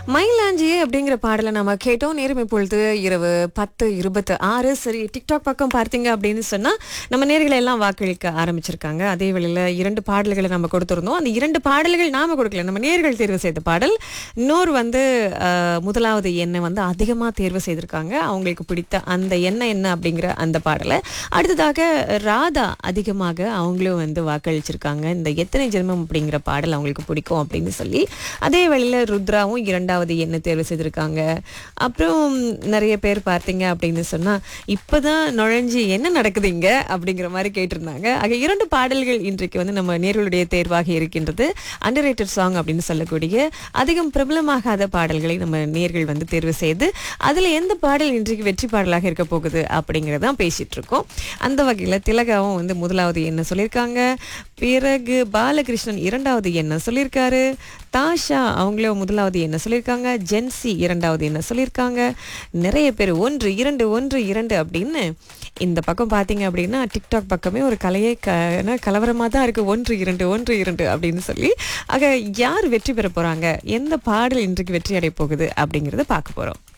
மயிலாஞ்சி அப்படிங்கிற பாடலை நம்ம கேட்டோம் நேரம் இப்பொழுது இரவு பத்து இருபத்து ஆறு சரி டிக்டாக் பக்கம் பார்த்தீங்க அப்படின்னு சொன்னா நம்ம நேர்களை எல்லாம் வாக்களிக்க ஆரம்பிச்சிருக்காங்க அதே வேளையில இரண்டு பாடல்களை நம்ம கொடுத்திருந்தோம் அந்த இரண்டு பாடல்கள் நாம கொடுக்கல நம்ம நேர்கள் தேர்வு செய்த பாடல் இன்னொரு வந்து அஹ், முதலாவது எண்ணெய் வந்து அதிகமா தேர்வு செய்திருக்காங்க அவங்களுக்கு பிடித்த அந்த எண்ணெய் என்ன அப்படிங்கிற அந்த பாடலை அடுத்ததாக ராதா அதிகமாக அவங்களும் வந்து வாக்களிச்சிருக்காங்க இந்த எத்தனை ஜென்மம் அப்படிங்கிற பாடல் அவங்களுக்கு பிடிக்கும் அப்படின்னு சொல்லி அதே வேளையில ருத்ராவும் இரண்டாவது எண்ணெய் தேர்வு செய்திருக்காங்க அப்புறம் நிறைய பேர் பார்த்தீங்க அப்படின்னு சொன்னா இப்பதான் நுழைஞ்சு என்ன நடக்குது இங்க அப்படிங்கிற மாதிரி கேட்டிருந்தாங்க ஆக இரண்டு பாடல்கள் இன்றைக்கு வந்து நம்ம நேர்களுடைய தேர்வாக இருக்கின்றது அண்டர் சாங் அப்படின்னு சொல்லக்கூடிய அதிகம் பிரபலமாகாத பாடல்களை நம்ம நேர்கள் வந்து தேர்வு செய்து அதுல எந்த பாடல் இன்றைக்கு வெற்றி பாடலாக இருக்க போகுது அப்படிங்கறதான் பேசிட்டு இருக்கோம் அந்த வகையில திலகாவும் வந்து முதலாவது என்ன சொல்லியிருக்காங்க பிறகு பாலகிருஷ்ணன் இரண்டாவது என்ன சொல்லியிருக்காரு தாஷா அவங்களும் முதலாவது என்ன சொல்லியிருக்காங்க ஜென்சி இரண்டாவது என்ன சொல்லியிருக்காங்க நிறைய பேர் ஒன்று இரண்டு ஒன்று இரண்டு அப்படின்னு இந்த பக்கம் பார்த்தீங்க அப்படின்னா டிக்டாக் பக்கமே ஒரு கலையை க கலவரமாக தான் இருக்குது ஒன்று இரண்டு ஒன்று இரண்டு அப்படின்னு சொல்லி ஆக யார் வெற்றி பெற போகிறாங்க எந்த பாடல் இன்றைக்கு வெற்றி அடைய போகுது அப்படிங்கிறத பார்க்க போகிறோம்